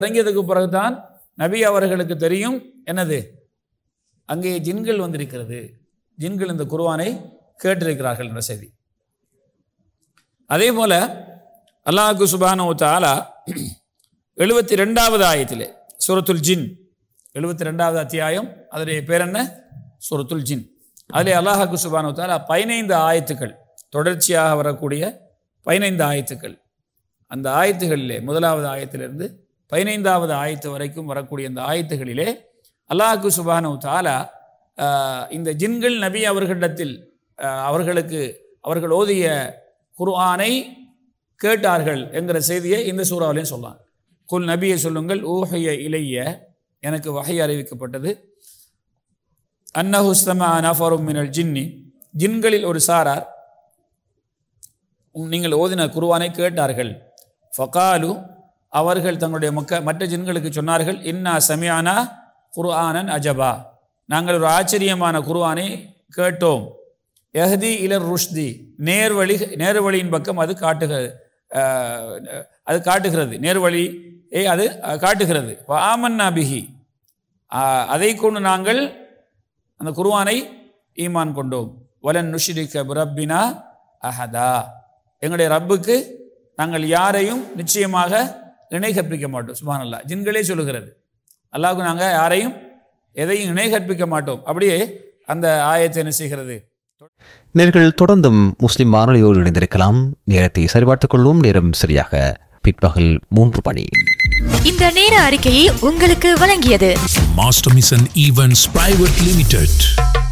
இறங்கியதுக்கு பிறகுதான் நபி அவர்களுக்கு தெரியும் என்னது அங்கே ஜின்கள் வந்திருக்கிறது ஜின்கள் இந்த குர்ஆனை கேட்டிருக்கிறார்கள் என்ற செய்தி அதே போல அல்லாஹு சுபானு தாலா எழுபத்தி ரெண்டாவது ஆயத்திலே சூரத்துல் ஜின் எழுபத்தி ரெண்டாவது அத்தியாயம் அதனுடைய பேர் என்ன சூரத்துல் ஜின் அதிலே அல்லாஹாக்கு சுபானு தாலா பதினைந்து ஆயத்துக்கள் தொடர்ச்சியாக வரக்கூடிய பதினைந்து ஆயத்துக்கள் அந்த ஆயத்துகளிலே முதலாவது ஆயத்திலிருந்து பதினைந்தாவது ஆயத்து வரைக்கும் வரக்கூடிய அந்த ஆயத்துகளிலே அல்லாஹு சுபானு தாலா ஆஹ், இந்த ஜின்கள் நபி அவர்களிடத்தில் ஆஹ், அவர்களுக்கு அவர்கள் ஓதிய குர்ஆனை கேட்டார்கள் என்கிற செய்தியை இந்த சூறாவிலையும் சொல்லலாம் குல் நபியை சொல்லுங்கள் ஊஹைய இலைய எனக்கு வகை அறிவிக்கப்பட்டது அன்னஹுஸ்தமா நஃபரும் மினல் ஜின்னி ஜின்களில் ஒரு சாரார் உம் நீங்கள் ஓதின குருவானை கேட்டார்கள் ஃபகாலு அவர்கள் தங்களுடைய மக்க மற்ற ஜின்களுக்கு சொன்னார்கள் இன்னா சமியானா குர்ஆனன் அஜபா நாங்கள் ஒரு ஆச்சரியமான குர்ஆனை கேட்டோம் எஹதி இலர் ருஷ்தி நேர்வழி நேர்வழியின் பக்கம் அது காட்டுகிறது அஹ், அது காட்டுகிறது நேர்வழி ஏ அது அஹ், காட்டுகிறது ஆமன்னா பிஹி அஹ், அதை கொண்டு நாங்கள் அந்த குர்ஆனை ஈமான் கொண்டோம் வலன் நுஷிரிக்க பிரப்பினா அஹதா எங்களுடைய ரப்புக்கு நாங்கள் யாரையும் நிச்சயமாக இணை கற்பிக்க மாட்டோம் சுபானல்லா ஜின்களே சொல்லுகிறது அல்லாஹ்வுக்கு நாங்கள் யாரையும் எதையும் இணை கற்பிக்க மாட்டோம் அப்படியே அந்த ஆயத்தை என்ன செய்கிறது நேர்கள் தொடர்ந்தும் முஸ்லிம் வானொலியோடு இணைந்திருக்கலாம் நேரத்தை சரிபார்த்துக் கொள்வோம் நேரம் சரியாக பிற்பகல் மூன்று மணி இந்த நேர அறிக்கையை உங்களுக்கு வழங்கியது Master Mission Events Private Limited.